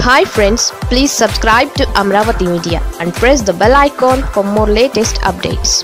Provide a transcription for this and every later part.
hi friends please subscribe to Amaravati media and press the bell icon for more latest updates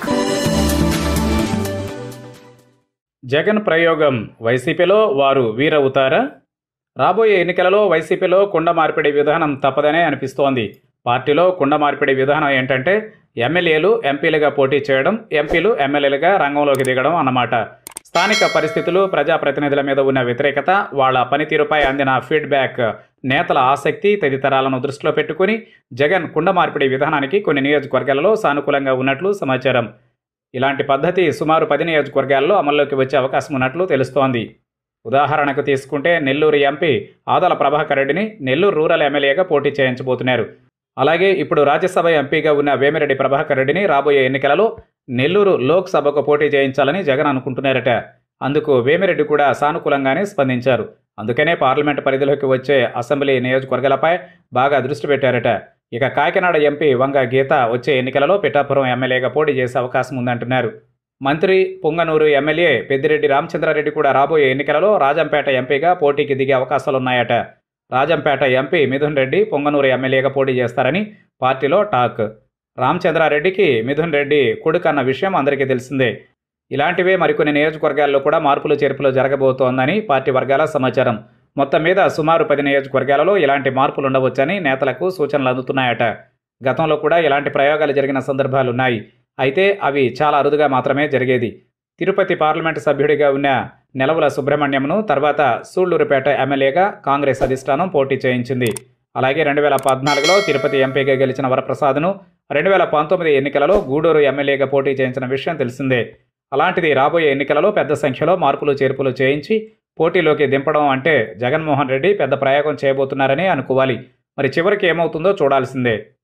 Jagan ప్రయోగం వైసీపీలో వారు వీరవుతారా రాబోయే ఎన్నికలలో వైసీపీలో కుండ మార్పిడి విధానం తప్పదనే అనిపిస్తోంది పార్టీలో కుండ మార్పిడి విధానం ఏంటంటే ఎమ్మెల్యేలు ఎంపీలుగా పోటీ చేయడం ఎంపీలు ఎమ్మెల్యేలుగా రంగంలోకి దిగడం అన్నమాట స్థానిక పరిస్థితులు ప్రజాప్రతినిధుల మీద ఉన్న వ్యతిరేకత వాళ్ళ పనితీరుపై అందిన ఫీడ్బ్యాక్ నేతల ఆసక్తి తదితరాలను దృష్టిలో పెట్టుకుని జగన్ కుండ మార్పిడి విధానానికి కొన్ని నియోజకవర్గాలలో సానుకూలంగా ఉన్నట్లు సమాచారం ఇలాంటి పద్ధతి సుమారు పది నియోజకవర్గాల్లో అమల్లోకి వచ్చే అవకాశం ఉన్నట్లు తెలుస్తోంది ఉదాహరణకు తీసుకుంటే నెల్లూరు ఎంపీ ఆదల ప్రభాకర్ రెడ్డిని నెల్లూరు రూరల్ ఎమ్మెల్యేగా పోటీ చేయించబోతున్నారు అలాగే ఇప్పుడు రాజ్యసభ ఎంపీగా ఉన్న వేమిరెడ్డి ప్రభాకర్ రెడ్డిని రాబోయే ఎన్నికలలో నెల్లూరు లోక్సభకు పోటీ చేయించాలని జగన్ అనుకుంటున్నారట అందుకు వేమిరెడ్డి కూడా సానుకూలంగానే స్పందించారు అందుకనే పార్లమెంటు పరిధిలోకి వచ్చే అసెంబ్లీ నియోజకవర్గాలపై బాగా దృష్టి పెట్టారట ఇక కాకినాడ ఎంపీ వంగ గీత వచ్చే ఎన్నికలలో పిఠాపురం ఎమ్మెల్యేగా పోటీ చేసే అవకాశం ఉందంటున్నారు మంత్రి పుంగనూరు ఎమ్మెల్యే పెద్దిరెడ్డి రామచంద్రారెడ్డి కూడా రాబోయే ఎన్నికలలో రాజంపేట ఎంపీగా పోటీకి దిగే అవకాశాలున్నాయట రాజంపేట ఎంపీ మిథున్ రెడ్డి పొంగనూరు ఎమ్మెల్యేగా పోటీ చేస్తారని పార్టీలో టాక్ రామచంద్రారెడ్డికి మిథున్ రెడ్డి కొడుకన్న విషయం అందరికీ తెలిసిందే ఇలాంటివే మరికొన్ని నియోజకవర్గాల్లో కూడా మార్పులు చేర్పులు జరగబోతోందని పార్టీ వర్గాల సమాచారం మొత్తం మీద సుమారు పది నియోజకవర్గాలలో ఇలాంటి మార్పులు ఉండవచ్చని నేతలకు సూచనలు అందుతున్నాయట గతంలో కూడా ఇలాంటి ప్రయోగాలు జరిగిన సందర్భాలున్నాయి అయితే అవి చాలా అరుదుగా మాత్రమే జరిగేది తిరుపతి పార్లమెంటు సభ్యుడిగా ఉన్న నెలవుల సుబ్రహ్మణ్యంను తర్వాత సూళ్లూరుపేట ఎమ్మెల్యేగా కాంగ్రెస్ అధిష్టానం పోటీ చేయించింది అలాగే రెండు వేల పద్నాలుగులో తిరుపతి ఎంపీగా గెలిచిన వరప్రసాద్ను రెండు వేల పంతొమ్మిది ఎన్నికలలో గూడూరు ఎమ్మెల్యేగా పోటీ చేయించిన విషయం తెలిసిందే అలాంటిది రాబోయే ఎన్నికలలో పెద్ద సంఖ్యలో మార్పులు చేర్పులు చేయించి పోటీలోకి దింపడం అంటే జగన్మోహన్ రెడ్డి పెద్ద ప్రయోగం చేయబోతున్నారని అనుకోవాలి మరి చివరికి ఏమవుతుందో చూడాల్సిందే